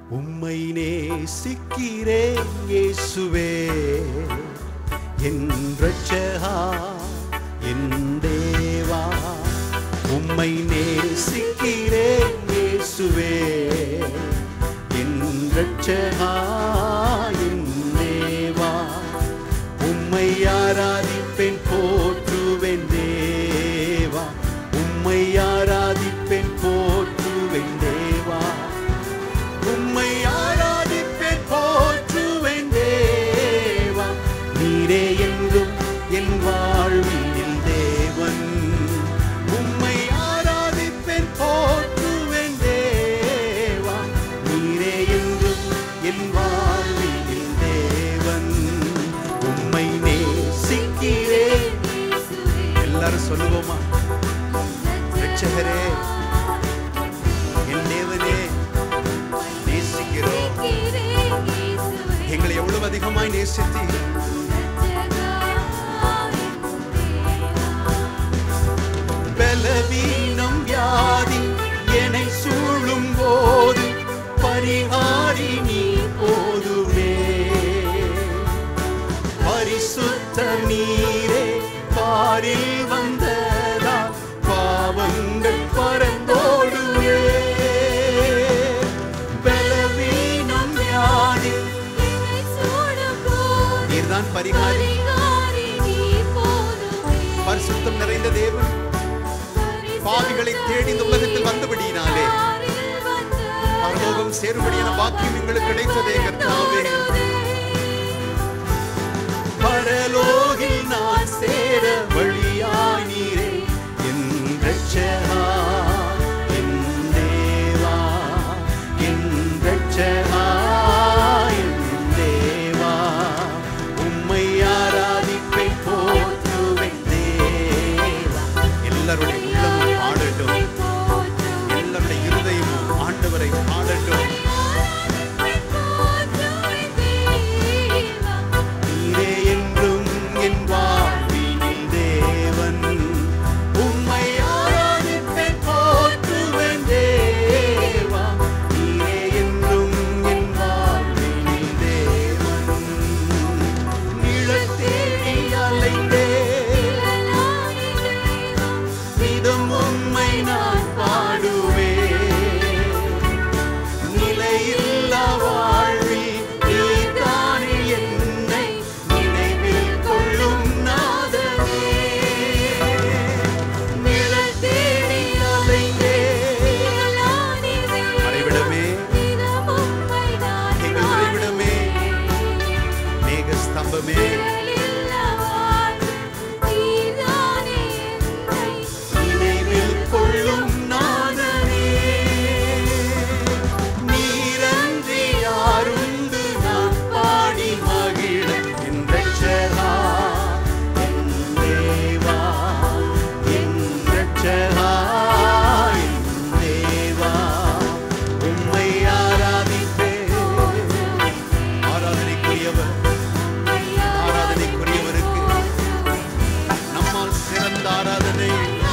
உம்மை நேசிக்கிறேன் இயேசுவே என் ரட்சகா என் தேவா உம்மை நேசிக்கிறேன் இயேசுவே என் ரட்சகா என் தேவா உம்மை ஆராதிப்பேன் போற்றுவேன் தேவா உம்மை ஆராதிப்பேன் போற்றுவேன் தேவா உம்மை ஆராதிப்பேன் போற்றுவேன் தேவா நீரே என்றும் என் வாழ்வினில் தேவன் உம்மை ஆராதிப்பேன் போற்றுவேன் தேவா நீரே என்றும் என் வாழ்வினில் தேவன் உம்மை நேசிக்கிறேன் எல்லாரும் சொல்லுவோமா ரட்சகரே என் தேவனே நேசிக்கிறோம் எங்களை எவ்வளவு அதிகமாய் நேசித்தீர் பலவீனம் வியாதி என்னை சூழும் போது பரிகாரி நீ போதுமே பரிசுத்த நீரே பாரில் வந்ததா பாவங்கள் பறந்தோடுவே பலவீனம் வியாதி நீர்தான் பரிகாரி பரிசுத்தம் நிறைந்த தேவன் பாவிகளை தேடி இந்த உலகத்தில் வந்தபடியினாலே பரலோகம் சேரும்படியான பாக்கியம் எங்களுக்கு கிடைத்ததே கர்த்தாவே பரலோகில் நான் சேர வழியாய் நீரே என் ரட்சகா என் தேவா என் ரட்சகா என் தேவா உம்மை ஆராதிப்பேன் போற்றுவேன் தேவா எல்லாருடைய உள்ளமும் பாடட்டும் எல்லாருடைய இருதயமும் ஆண்டவரை பாடட்டும் நீரே என்றும் என் வாழ்வினில் தேவன் உம்மை ஆராதிப்பேன் போற்றுவேன் தேவா நீரே என்றும் என் வாழ்வினில் தேவன் நிழல் தேடி அலைந்தேன் இதம் உம்மை நான் பாடுவேன் நிலையில்லா வாழ்வில் நீர்தானே என்னை நினைவில் கொள்ளும் நாதனே நிழல் தேடி அலைந்தேன் மறைவிடமே எங்கள் மறைவிடமே மேக ஸ்தம்பமே நினைவில் கொள்ளும் நாதனே நீரன்றி யாருண்டு நான் பாடி மகிழ என் ரட்சகா என் தேவா என் ரட்சகா என் தேவா உம்மை ஆராதிப்பேன் ஆராதனைக்குரியவர் ஆராதனைக்குரியவருக்கு நம்மால் சிறந்த ஆராதனை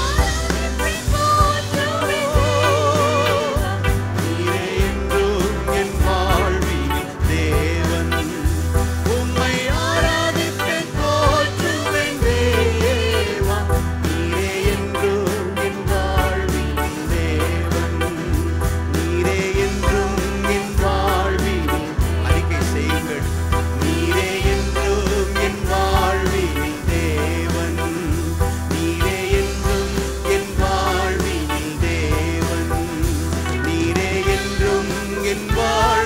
நீரே என்றும் என் வாழ்வினில் தேவன் உம்மை ஆராதிப்பேன் போற்றுவேன் தேவா நீரே என்றும் என் வாழ்வினில் தேவன் நீரே என்றும் என் வாழ்வினில் அறிக்கை செய்யுங்கள் நீரே என்றும் என் வாழ்வினில் தேவன் நீரே என்றும் என் வாழ்வினில் தேவன் நீரே என்றும் என் வாழ்